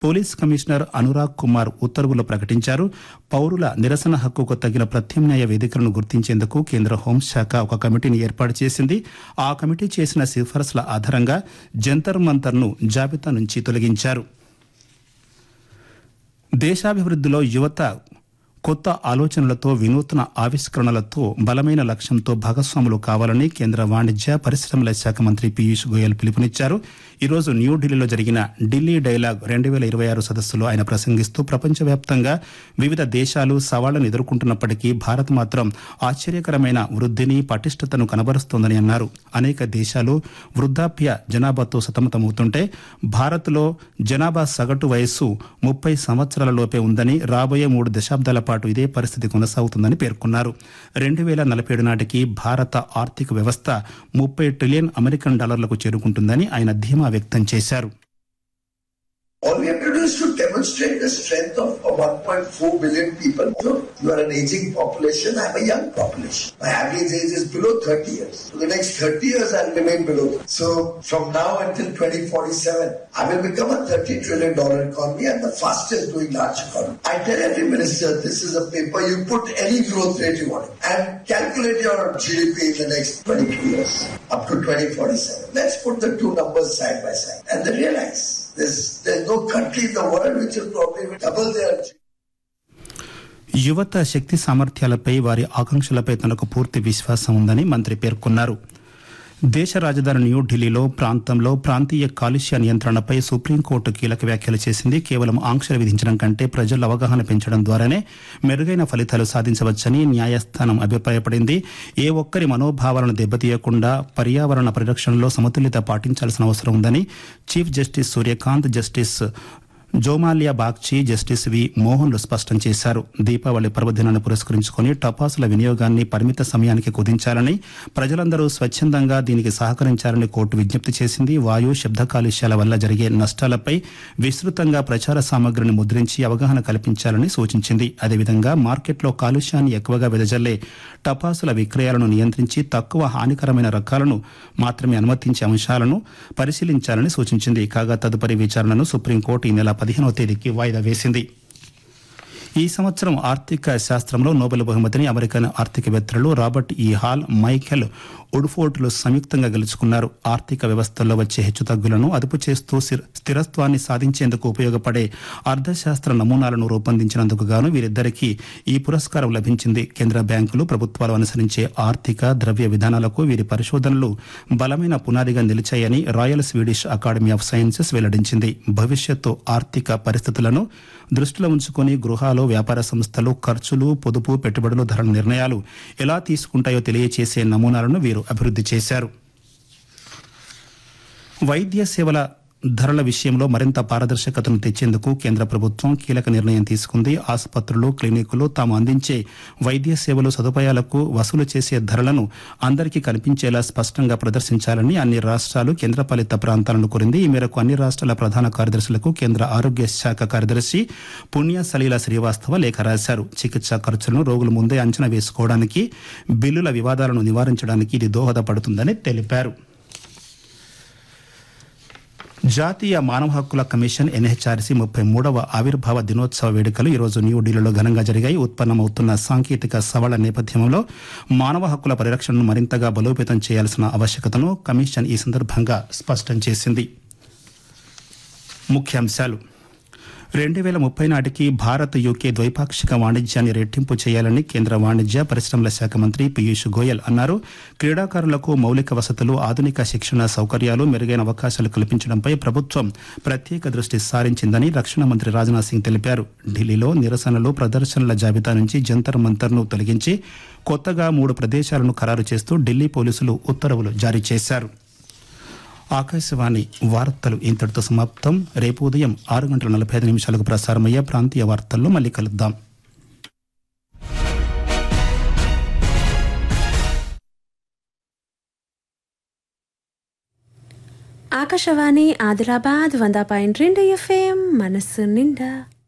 Police commissioner Anurag Kumar ఉత్తర్వులు ప్రకటించారు పౌరుల నిరసన హక్కుకు తగిన ప్రత్యామ్నాయ వేదికలను గుర్తించేందుకు కేంద్ర హోంశాఖ ఒక కమిటీని ఏర్పాటు చేసింది ఆ కమిటీ చేసిన సిఫార్సుల ఆధారంగా జంతర్ మంతర్ను జాబితా నుంచి తొలగించారు దేశాభివృద్ధిలో యువత కొత్త ఆలోచనలతో వినూత్న ఆవిష్కరణలతో బలమైన లక్ష్యంతో భాగస్వాములు కావాలని కేంద్ర వాణిజ్య పరిశ్రమల శాఖ మంత్రి పీయూష్ గోయల్ పిలుపునిచ్చారు ఈరోజు న్యూఢిల్లీలో జరిగిన ఢిల్లీ డైలాగ్ రెండు వేల ఇరవై ఆరు సదస్సులో ఆయన ప్రసంగిస్తూ ప్రపంచవ్యాప్తంగా వివిధ దేశాలు సవాళ్లను ఎదుర్కొంటున్నప్పటికీ భారత్ మాత్రం ఆశ్చర్యకరమైన వృద్ధిని పటిష్టతను కనబరుస్తోందని అన్నారు అనేక దేశాలు వృద్ధాప్య జనాభాతో సతమతమవుతుంటే భారత్లో జనాభా సగటు వయస్సు ముప్పై సంవత్సరాల లోపే ఉందని రాబోయే మూడు దశాబ్దాల పాటు ఇదే పరిస్థితి కొనసాగుతుందని పేర్కొన్నారు రెండు వేల నలభై ఏడు నాటికి భారత ఆర్థిక వ్యవస్థ ముప్పై ట్రిలియన్ అమెరికన్ డాలర్లకు చేరుకుంటుందని ఆయన ధీమా వ్యక్తం చేశారు All we have to do is to demonstrate the strength of of 1.4 billion people. So you are an aging population, I'm a young population. My average age is below 30 years. For the next 30 years, I'll remain below. that. So from now until 2047, I will become a 30 trillion dollar economy and the fastest growing large economy. I tell every minister, this is a paper, you put any growth rate you want and calculate your GDP in the next 22 years up to 2047. Let's put the two numbers side by side and then realize there's, there's no country in the world which will probably double their GDP. యువత శక్తి సామర్థ్యాలపై వారి ఆకాంక్షలపై తనకు పూర్తి విశ్వాసం ఉందని మంత్రి పేర్కొన్నారు దేశ రాజధాని న్యూఢిల్లీలో ప్రాంతంలో ప్రాంతీయ కాలుష్య నియంత్రణపై సుప్రీంకోర్టు కీలక వ్యాఖ్యలు చేసింది కేవలం ఆంక్షలు విధించడం కంటే ప్రజల అవగాహన పెంచడం ద్వారానే మెరుగైన ఫలితాలు సాధించవచ్చని న్యాయస్థానం అభిప్రాయపడింది ఏ ఒక్కరి మనోభావాలను దెబ్బతీయకుండా పర్యావరణ పరిరక్షణలో సమతుల్యత పాటించాల్సిన అవసరం ఉందని chief justice Suryakant justice Joymalya Bagchi justice V మోహన్లు స్పష్టం చేశారు దీపావళి పర్వదినాన్ని పురస్కరించుకుని టపాసుల వినియోగాన్ని పరిమిత సమయానికి కుదించాలని ప్రజలందరూ స్వచ్ఛందంగా దీనికి సహకరించాలని కోర్టు విజ్ఞప్తి చేసింది వాయు శబ్ద కాలుష్యాల వల్ల జరిగే నష్టాలపై విస్తృతంగా ప్రచార సామగ్రిని ముద్రించి అవగాహన కల్పించాలని సూచించింది అదేవిధంగా మార్కెట్లో కాలుష్యాన్ని ఎక్కువగా వెదజల్లే టపాసుల విక్రయాలను నియంత్రించి తక్కువ హానికరమైన రకాలను మాత్రమే అనుమతించే అంశాలను పరిశీలించాలని సూచించింది కాగా తదుపరి విచారణను సుప్రీంకోర్టు ఈ నెల పదిహేనవ తేదీకి వాయిదా వేసింది ఈ సంవత్సరం ఆర్థిక శాస్త్రంలో నోబెల్ బహుమతిని అమెరికన్ ఆర్థికవేత్తలు రాబర్ట్ ఈ హాల్ మైఖెల్ ఉడ్ఫోర్డ్లు సంయుక్తంగా గెలుచుకున్నారు ఆర్థిక వ్యవస్థల్లో వచ్చే హెచ్చుతగ్గులను అదుపు చేస్తూ స్థిర- స్థిరత్వాన్ని సాధించేందుకు ఉపయోగపడే అర్థశాస్త్ర నమూనాలను రూపొందించినందుకు గాను వీరిద్దరికీ ఈ పురస్కారం లభించింది కేంద్ర బ్యాంకులు ప్రభుత్వాలు అనుసరించే ఆర్థిక ద్రవ్య విధానాలకు వీరి పరిశోధనలు బలమైన పునాదిగా నిలిచాయని Royal Swedish Academy of Sciences వెల్లడించింది భవిష్యత్తు ఆర్థిక పరిస్థితులను దృష్టిలో ఉంచుకొని గృహాలు వ్యాపార సంస్థలు ఖర్చులు పొదుపు పెట్టుబడులు ధరల నిర్ణయాలు ఎలా తీసుకుంటాయో తెలియచేసే నమూనాలను వీరు అభివృద్ధి చేశారు వైద్య సేవల ధరల విషయంలో మరింత పారదర్శకతను తెచ్చేందుకు కేంద్ర ప్రభుత్వం కీలక నిర్ణయం తీసుకుంది ఆసుపత్రులు క్లినికులు తాము అందించే వైద్య సేవలు సదుపాయాలకు వసూలు చేసే ధరలను అందరికీ కనిపించేలా స్పష్టంగా ప్రదర్శించాలని అన్ని రాష్ట్రాలు కేంద్రపాలిత ప్రాంతాలను కోరింది ఈ మేరకు అన్ని రాష్ట్రాల ప్రధాన కార్యదర్శులకు కేంద్ర ఆరోగ్య శాఖ కార్యదర్శి పుణ్య సలీల శ్రీవాస్తవ లేఖ రాశారు చికిత్సా ఖర్చులను రోగులు ముందే అంచనా వేసుకోవడానికి బిల్లుల వివాదాలను నివారించడానికి ఇది దోహదపడుతుందని తెలిపారు జాతీయ మానవ హక్కుల కమిషన్ ఎన్హెచ్ఆర్సీ ముప్పై మూడవ ఆవిర్భావ దినోత్సవ వేడుకలు ఈరోజు న్యూఢిల్లీలో ఘనంగా జరిగాయి ఉత్పన్నమవుతున్న సాంకేతిక సవాళ్ల నేపథ్యంలో మానవ హక్కుల పరిరక్షణను మరింతగా బలోపేతం చేయాల్సిన ఆవశ్యకతను కమిషన్ ఈ సందర్భంగా స్పష్టం చేసింది ముఖ్యాంశాలు రెండు వేల ముప్పై నాటికి భారత్ యూకే ద్వైపాక్షిక వాణిజ్యాన్ని రెట్టింపు చేయాలని కేంద్ర వాణిజ్య పరిశ్రమల శాఖ మంత్రి పీయూష్ గోయల్ అన్నారు క్రీడాకారులకు మౌలిక వసతులు ఆధునిక శిక్షణ సౌకర్యాలు మెరుగైన అవకాశాలు కల్పించడంపై ప్రభుత్వం ప్రత్యేక దృష్టి సారించిందని రక్షణ మంత్రి రాజ్నాథ్ సింగ్ తెలిపారు ఢిల్లీలో నిరసనలు ప్రదర్శనల జాబితా నుంచి జంతర్ మంతర్ను తొలగించి కొత్తగా మూడు ప్రదేశాలను ఖరారు చేస్తూ ఢిల్లీ పోలీసులు ఉత్తర్వులు జారీ చేశారు ఆకాశవాణి వార్తలు ఇంతటితో సమాప్తం రేపు ఉదయం ఆరు గంటల నలభై ఐదు నిమిషాలకు ప్రసారమయ్యే ప్రాంతీయ వార్తల్లో మళ్ళీ కలుద్దాం ఆకాశవాణి ఆదిలాబాద్ వంద పాయింట్ రెండు ఎఫ్ఎం మనస్సు నిండా